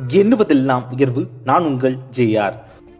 எண்ணுவதெல்லாம் உயர்வு நான் உங்கள் ஜேஆர்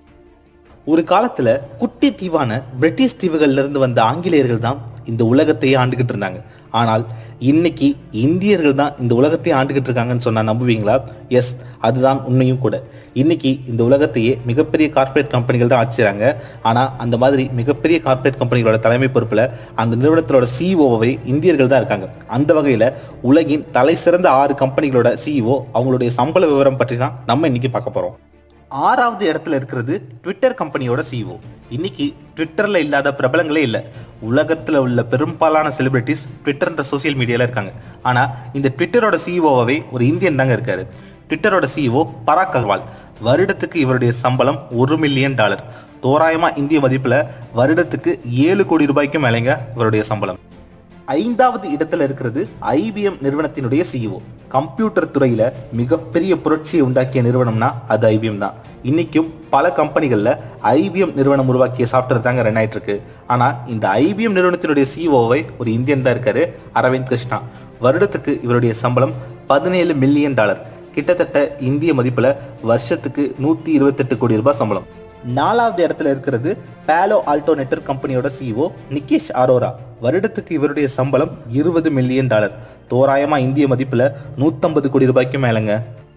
ஒரு காலத்துல குட்டி தீவான பிரிட்டிஷ் தீவுகள்ல இருந்து வந்த ஆங்கிலேயர்கள் தான் இந்த உலகத்தையே ஆண்டுகிட்டு இருந்தாங்க ஆனால் இன்னைக்கு இந்தியர்கள் தான் இந்த உலகத்தையே ஆண்டுகிட்டு இருக்காங்கன்னு சொன்னா நம்புவீங்களா எஸ் அதுதான் உண்மையும் கூட இன்னைக்கு இந்த உலகத்தையே மிகப்பெரிய கார்ப்பரேட் கம்பெனிகள் தான் ஆட்சிறாங்க ஆனா அந்த மாதிரி மிகப்பெரிய கார்ப்பரேட் கம்பெனிகளோட தலைமை பொறுப்புல அந்த நிறுவனத்தோட சிஇஓவை இந்தியர்கள் தான் இருக்காங்க அந்த வகையில உலகின் தலை சிறந்த ஆறு கம்பெனிகளோட சிஇஓ அவங்களுடைய சம்பள விவரம் பற்றி தான் நம்ம இன்னைக்கு பார்க்க போறோம் ஆறாவது இடத்துல இருக்கிறது ட்விட்டர் கம்பெனியோட சிஇஓ இன்னைக்கு ட்விட்டர்ல இல்லாத பிரபலங்களே இல்லை உலகத்துல உள்ள பெரும்பாலான செலிபிரிட்டிஸ் ட்விட்டர்ன்ற சோசியல் மீடியால இருக்காங்க ஆனா இந்த ட்விட்டரோட சிஇஓவே ஒரு இந்தியன் தாங்க இருக்காரு ட்விட்டரோட சிஇஓ பராக் அகர்வால் வருடத்துக்கு இவருடைய சம்பளம் ஒரு மில்லியன் டாலர் தோராயமா இந்திய மதிப்புல வருடத்துக்கு ஏழு கோடி ரூபாய்க்கு மேலேங்க இவருடைய சம்பளம் ஐந்தாவது இடத்துல இருக்கிறது ஐபிஎம் நிறுவனத்தினுடைய சிஇஓ கம்ப்யூட்டர் துறையில மிகப்பெரிய புரட்சியை உண்டாக்கிய நிறுவனம்னா அது ஐபிஎம் தான் இன்னைக்கும் பல கம்பெனிகள்ல ஐபிஎம் நிறுவனம் உருவாக்கிய சாஃப்ட்வேர் தாங்க ரன் ஆயிட்டு இருக்கு ஆனா இந்த ஐபிஎம் நிறுவனத்தினுடைய சிஇஓவை ஒரு இந்தியன் தான் இருக்காரு அரவிந்த் கிருஷ்ணா வருடத்துக்கு இவருடைய சம்பளம் பதினேழு மில்லியன் டாலர் கிட்டத்தட்ட இந்திய மதிப்புல வருஷத்துக்கு நூத்தி இருபத்தெட்டு கோடி ரூபாய் சம்பளம் நாலாவது இடத்துல இருக்கிறது பேலோ ஆல்டோ நெட்வொர்க் கம்பெனியோட சிஇஓ நிகேஷ் அரோரா வருடத்துக்கு இவருடைய சம்பளம் இருபது மில்லியன் டாலர் தோராயமா இந்திய மதிப்புல நூத்தம்பது கோடி ரூபாய்க்கு மேலங்க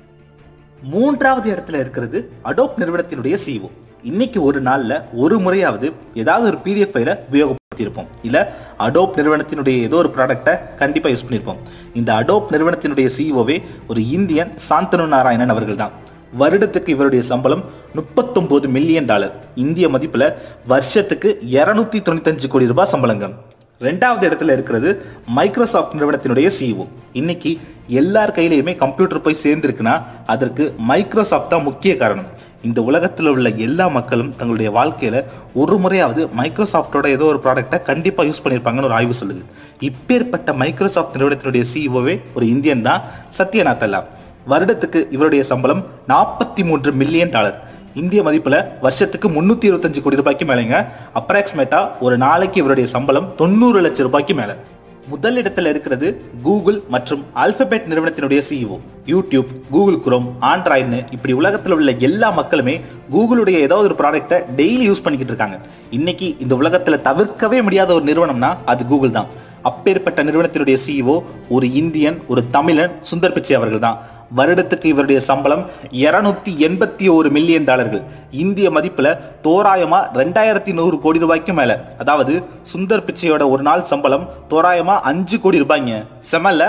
மூன்றாவது இடத்துல இருக்கிறது அடோப் நிறுவனத்தினுடைய சிஇஓ இன்னைக்கு ஒரு நாள்ல ஒரு முறையாவது ஏதாவது ஒரு பிடிஎஃப் ஃபைல உபயோகப்படுத்தியிருப்போம் இல்ல அடோப் நிறுவனத்தினுடைய ஏதோ ஒரு ப்ராடக்ட்டை கண்டிப்பா யூஸ் பண்ணியிருப்போம் இந்த அடோப் நிறுவனத்தினுடைய சிஇஓவே ஒரு இந்தியன் சாந்தனு நாராயணன் அவர்கள் தான் வருடத்துக்கு இவருடைய சம்பளம் முப்பத்தொன்பது மில்லியன் டாலர் இந்திய மதிப்புல வருஷத்துக்கு இருநூத்தி தொண்ணூத்தஞ்சு கோடி ரூபாய் சம்பளங்க ரெண்டாவது இடத்துல இருக்கிறது மைக்ரோசாஃப்ட் நிறுவனத்தினுடைய சிஇஓ இன்னைக்கு எல்லார் கையிலையுமே கம்ப்யூட்டர் போய் சேர்ந்துருக்குன்னா அதற்கு மைக்ரோசாஃப்ட் தான் முக்கிய காரணம் இந்த உலகத்தில் உள்ள எல்லா மக்களும் தங்களுடைய வாழ்க்கையில ஒரு முறையாவது மைக்ரோசாஃப்டோட ஏதோ ஒரு ப்ராடக்ட்டை கண்டிப்பா யூஸ் பண்ணியிருப்பாங்கன்னு ஒரு ஆய்வு சொல்லுது இப்பேற்பட்ட மைக்ரோசாஃப்ட் நிறுவனத்தினுடைய சிஇஓவே ஒரு இந்தியன் தான் சத்யநாத்தல்லா வருடத்துக்கு இவருடைய சம்பளம் நாற்பத்தி மூன்று மில்லியன் டாலர் இந்திய மதிப்புல வருஷத்துக்கு முன்னூத்தி இருபத்தஞ்சு கோடி ரூபாய்க்கு மேலேங்க அப்ராக்சிமேட்டா ஒரு நாளைக்கு இவருடைய சம்பளம் தொண்ணூறு லட்சம் ரூபாய்க்கு மேல முதல் இடத்துல இருக்கிறது கூகுள் மற்றும் ஆல்பபெட் நிறுவனத்தினுடைய சிஇஓ யூடியூப் கூகுள் குரோம் ஆண்ட்ராய்டுன்னு இப்படி உலகத்தில் உள்ள எல்லா மக்களுமே கூகுளுடைய ஏதாவது ஒரு ப்ராடக்ட்டை டெய்லி யூஸ் பண்ணிக்கிட்டு இருக்காங்க இன்னைக்கு இந்த உலகத்துல தவிர்க்கவே முடியாத ஒரு நிறுவனம்னா அது கூகுள் தான் அப்பேற்பட்ட நிறுவனத்தினுடைய சிஇஓ ஒரு இந்தியன் ஒரு தமிழன் சுந்தர் பிச்சை அவர்கள் தான் வருடத்துக்கு இவருடைய சம்பளம் இருநூத்தி எண்பத்தி ஒரு மில்லியன் டாலர்கள் இந்திய மதிப்புல தோராயமா ரெண்டாயிரத்தி நூறு கோடி ரூபாய்க்கு மேல அதாவது சுந்தர் பிச்சையோட ஒரு நாள் சம்பளம் தோராயமா அஞ்சு கோடி ரூபாய்ங்க செமல்ல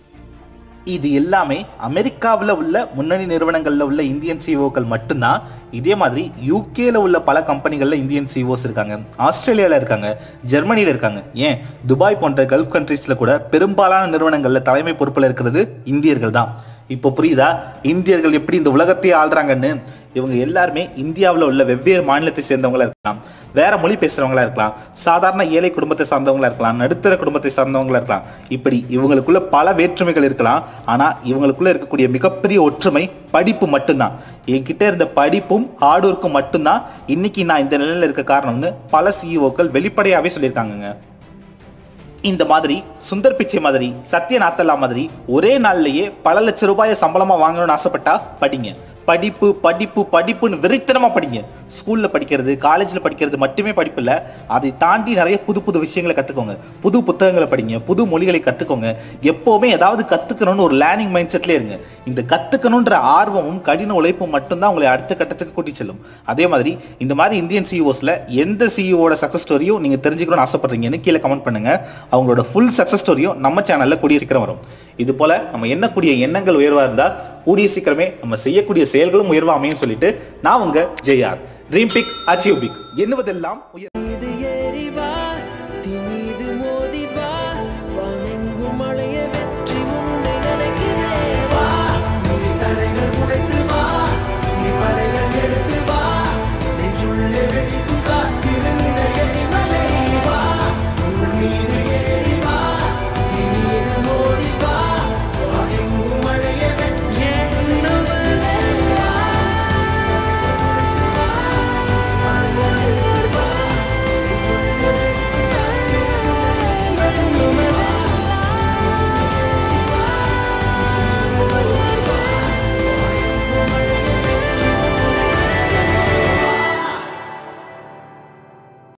இது எல்லாமே அமெரிக்காவில் உள்ள முன்னணி நிறுவனங்கள்ல உள்ள இந்தியன் சிஓக்கள் மட்டும்தான் இதே மாதிரி யூகேல உள்ள பல கம்பெனிகள்ல இந்தியன் சிஓஸ் இருக்காங்க ஆஸ்திரேலியால இருக்காங்க ஜெர்மனில இருக்காங்க ஏன் துபாய் போன்ற கல்ஃப் கண்ட்ரீஸ்ல கூட பெரும்பாலான நிறுவனங்கள்ல தலைமை பொறுப்புல இருக்கிறது இந்தியர்கள் தான் இப்போ புரியுதா இந்தியர்கள் எப்படி இந்த உலகத்தையே ஆள்றாங்கன்னு இவங்க எல்லாருமே இந்தியாவில் உள்ள வெவ்வேறு மாநிலத்தை சேர்ந்தவங்களா இருக்கலாம் வேற மொழி பேசுறவங்களா இருக்கலாம் சாதாரண ஏழை குடும்பத்தை சார்ந்தவங்களா இருக்கலாம் நடுத்தர குடும்பத்தை சார்ந்தவங்களா இருக்கலாம் இப்படி இவங்களுக்குள்ள பல வேற்றுமைகள் இருக்கலாம் ஆனா இவங்களுக்குள்ள இருக்கக்கூடிய மிகப்பெரிய ஒற்றுமை படிப்பு மட்டும்தான் என்கிட்ட இருந்த படிப்பும் ஹார்ட் ஒர்க்கும் மட்டும்தான் இன்னைக்கு நான் இந்த நிலையில இருக்க காரணம்னு பல சிஇஓக்கள் வெளிப்படையாவே சொல்லியிருக்காங்கங்க இந்த மாதிரி சுந்தர் பிச்சை மாதிரி சத்யநாத்தல்லா மாதிரி ஒரே நாள்லயே பல லட்சம் ரூபாயை சம்பளமா வாங்கணும்னு ஆசைப்பட்டா படிங்க படிப்பு படிப்பு படிப்புன்னு வெறித்தனமா படிங்க ஸ்கூல்ல படிக்கிறது காலேஜ்ல படிக்கிறது மட்டுமே படிப்பு இல்ல அதை தாண்டி நிறைய புது புது விஷயங்களை கத்துக்கோங்க புது புத்தகங்களை படிங்க புது மொழிகளை கத்துக்கோங்க எப்பவுமே ஏதாவது கத்துக்கணும்னு ஒரு லேர்னிங் மைண்ட் செட்ல இருங்க இந்த கத்துக்கணுன்ற ஆர்வமும் கடின உழைப்பும் மட்டும்தான் உங்களை அடுத்த கட்டத்துக்கு கூட்டி செல்லும் அதே மாதிரி இந்த மாதிரி இந்தியன் சிஇஓஸ்ல எந்த சிஇஓட சக்சஸ் ஸ்டோரியும் நீங்க தெரிஞ்சுக்கணும்னு ஆசைப்படுறீங்கன்னு கீழே கமெண்ட் பண்ணுங்க அவங்களோட ஃபுல் சக்சஸ் ஸ்டோரியும் நம்ம சேனல்ல கூடிய சீக்கிரம் வரும் இது போல நம்ம எண்ணக்கூடிய எண்ணங்கள் உயர்வா இருந்தா கூடிய சீக்கிரமே நம்ம செய்யக்கூடிய செயல்களும் உயர்வா அமையும் சொல்லிட்டு நான் உங்க Jai R dream big achieve big எண்ணுவதெல்லாம் உயர்